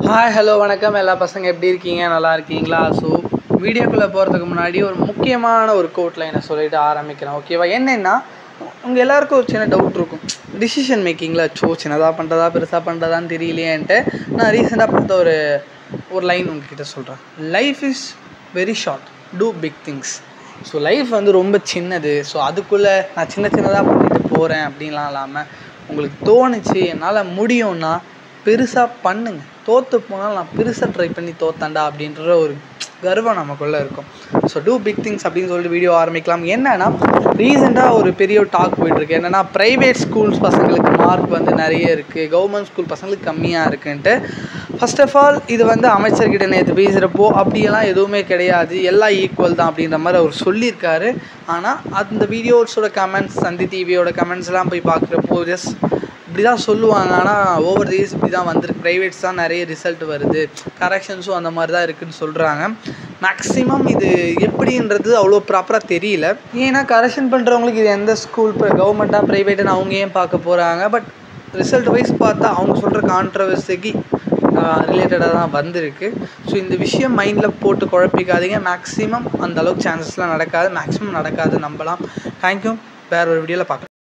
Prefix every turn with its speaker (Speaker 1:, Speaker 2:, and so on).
Speaker 1: hi hello வணக்கம் எல்லா பசங்க எப்படி இருக்கீங்க நல்லா இருக்கீங்களா ஸோ வீடியோக்குள்ளே போகிறதுக்கு முன்னாடி ஒரு முக்கியமான ஒரு கோட் லைனை சொல்லிட்டு ஆரம்பிக்கிறேன் ஓகேவா என்னென்னா உங்கள் எல்லாருக்கும் ஒரு சின்ன டவுட் இருக்கும் டிசிஷன் மேக்கிங்கில் சோ சின்னதாக பண்ணுறதா பெருசாக பண்ணுறதான்னு தெரியலையேன்ட்டு நான் ரீசெண்டாக பார்த்த ஒரு ஒரு லைன் உங்ககிட்ட சொல்கிறேன் life is very short do big things so life வந்து ரொம்ப சின்னது ஸோ அதுக்குள்ளே நான் சின்ன சின்னதாக பண்ணிட்டு போகிறேன் அப்படின்லாம் இல்லாமல் உங்களுக்கு தோணுச்சு என்னால் முடியும்னா பெருசாக பண்ணுங்க தோற்று போனால் நான் பெருசாக ட்ரை பண்ணி தோத்தேன்டா அப்படின்ற ஒரு கர்வம் நமக்குள்ளே இருக்கும் ஸோ டூ பிக் திங்ஸ் அப்படின்னு சொல்லிட்டு வீடியோ ஆரம்பிக்கலாம் என்னன்னா ரீசெண்டாக ஒரு பெரிய டாக் போயிட்டுருக்கு என்னென்னா ப்ரைவேட் ஸ்கூல்ஸ் பசங்களுக்கு மார்க் வந்து நிறைய இருக்குது கவர்மெண்ட் ஸ்கூல் பசங்களுக்கு கம்மியாக இருக்குன்ட்டு ஃபர்ஸ்ட் ஆஃப் ஆல் இது வந்து அமைச்சர்கிட்ட நேற்று பேசுகிறப்போ அப்படியெல்லாம் எதுவுமே கிடையாது எல்லாம் ஈக்குவல் தான் அப்படின்ற மாதிரி அவர் சொல்லியிருக்காரு ஆனால் அந்த வீடியோஸோட கமெண்ட்ஸ் சந்தி டிவியோட கமெண்ட்ஸ்லாம் போய் பார்க்குறப்போ ஜஸ்ட் இப்படி தான் சொல்லுவாங்க ஆனால் ஓவர் டேஸ் இப்படி தான் வந்திருக்கு ப்ரைவேட்ஸ் தான் நிறைய ரிசல்ட் வருது கரெக்ஷன்ஸும் அந்த மாதிரி தான் இருக்குதுன்னு சொல்கிறாங்க மேக்ஸிமம் இது எப்படின்றது அவ்வளோ ப்ராப்பராக தெரியல ஏன்னா கரெக்ஷன் பண்ணுறவங்களுக்கு இது எந்த ஸ்கூல் இப்போ கவர்மெண்ட்டாக ப்ரைவேட்டுன்னு அவங்க ஏன் பார்க்க போகிறாங்க பட் ரிசல்ட் வைஸ் பார்த்தா அவங்க சொல்கிற கான்ட்ரவர்சிக்கு ரிலேட்டடாக தான் வந்திருக்கு ஸோ இந்த விஷயம் மைண்டில் போட்டு குழப்பிக்காதீங்க மேக்ஸிமம் அந்த அளவுக்கு சான்சஸ்லாம் நடக்காது மேக்ஸிமம் நடக்காது நம்பலாம் தேங்க்யூ வேறு ஒரு வீடியோவில் பார்க்கலாம்